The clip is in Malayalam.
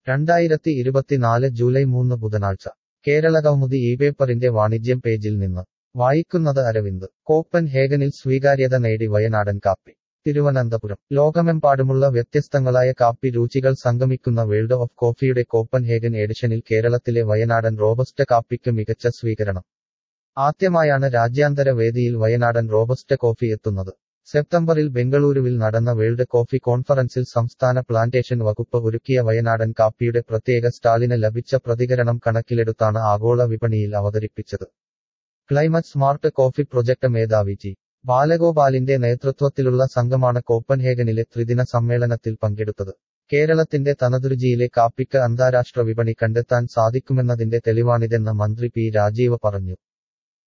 രണ്ടായിരത്തി ഇരുപത്തിനാല് ജൂലൈ മൂന്ന് ബുധനാഴ്ച കേരളകൗമുദി ഈ പേപ്പറിന്റെ വാണിജ്യം പേജിൽ നിന്ന് വായിക്കുന്നത് അരവിന്ദ് കോപ്പൻ ഹേഗനിൽ സ്വീകാര്യത നേടി വയനാടൻ കാപ്പി തിരുവനന്തപുരം ലോകമെമ്പാടുമുള്ള വ്യത്യസ്തങ്ങളായ കാപ്പി രുചികൾ സംഗമിക്കുന്ന വേൾഡ് ഓഫ് കോഫിയുടെ കോപ്പൻ ഹേഗൻ എഡിഷനിൽ കേരളത്തിലെ വയനാടൻ റോബസ്റ്റ കാപ്പിക്ക് മികച്ച സ്വീകരണം ആദ്യമായാണ് രാജ്യാന്തര വേദിയിൽ വയനാടൻ റോബസ്റ്റ കോഫി എത്തുന്നത് സെപ്റ്റംബറിൽ ബംഗളൂരുവിൽ നടന്ന വേൾഡ് കോഫി കോൺഫറൻസിൽ സംസ്ഥാന പ്ലാന്റേഷൻ വകുപ്പ് ഒരുക്കിയ വയനാടൻ കാപ്പിയുടെ പ്രത്യേക സ്റ്റാളിന് ലഭിച്ച പ്രതികരണം കണക്കിലെടുത്താണ് ആഗോള വിപണിയിൽ അവതരിപ്പിച്ചത് ക്ലൈമറ്റ് സ്മാർട്ട് കോഫി പ്രൊജക്ട് മേധാവി ജി ബാലഗോപാലിന്റെ നേതൃത്വത്തിലുള്ള സംഘമാണ് കോപ്പൻഹേഗനിലെ ത്രിദിന സമ്മേളനത്തിൽ പങ്കെടുത്തത് കേരളത്തിന്റെ തനതുരുചിയിലെ കാപ്പിക്ക് അന്താരാഷ്ട്ര വിപണി കണ്ടെത്താൻ സാധിക്കുമെന്നതിന്റെ തെളിവാണിതെന്ന് മന്ത്രി പി രാജീവ് പറഞ്ഞു